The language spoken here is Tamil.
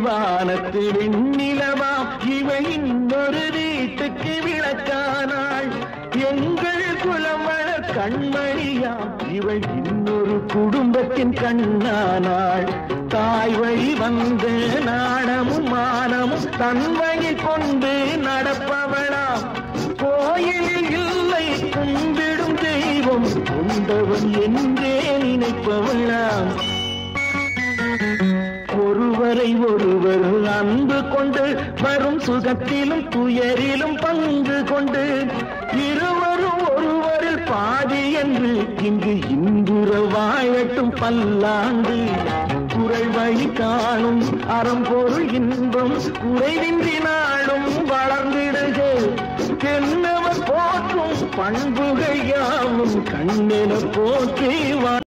வானத்து வெண்ணிலவாம் இவள் இன்னொரு வீட்டுக்கு விளக்கானாள் எங்கள் குலமழ கண்மணியாம் இவள் இன்னொரு குடும்பத்தின் கண்ணானாள் தாய் வழி வந்த நாணமும் மானமும் தன் வழி கொண்டு நடப்பவளாம் கோயில் இல்லை கும்பிடும் தெய்வம் கொண்டவன் என்றே நினைப்பவளாம் ஒருவரை ஒருவர் அன்பு கொண்டு வரும் சுகத்திலும் துயரிலும் பங்கு கொண்டு இருவரும் ஒருவரில் பாதி என்று இங்கு இன்புற வாழட்டும் பல்லாண்டு குரல் வழி காணும் அறம் பொருள் இன்பம் குறைவின்றி நாளும் வளர்ந்திடுக தென்னவர் போற்றும் பண்புகள் யாவும் கண்ணென போற்றி வா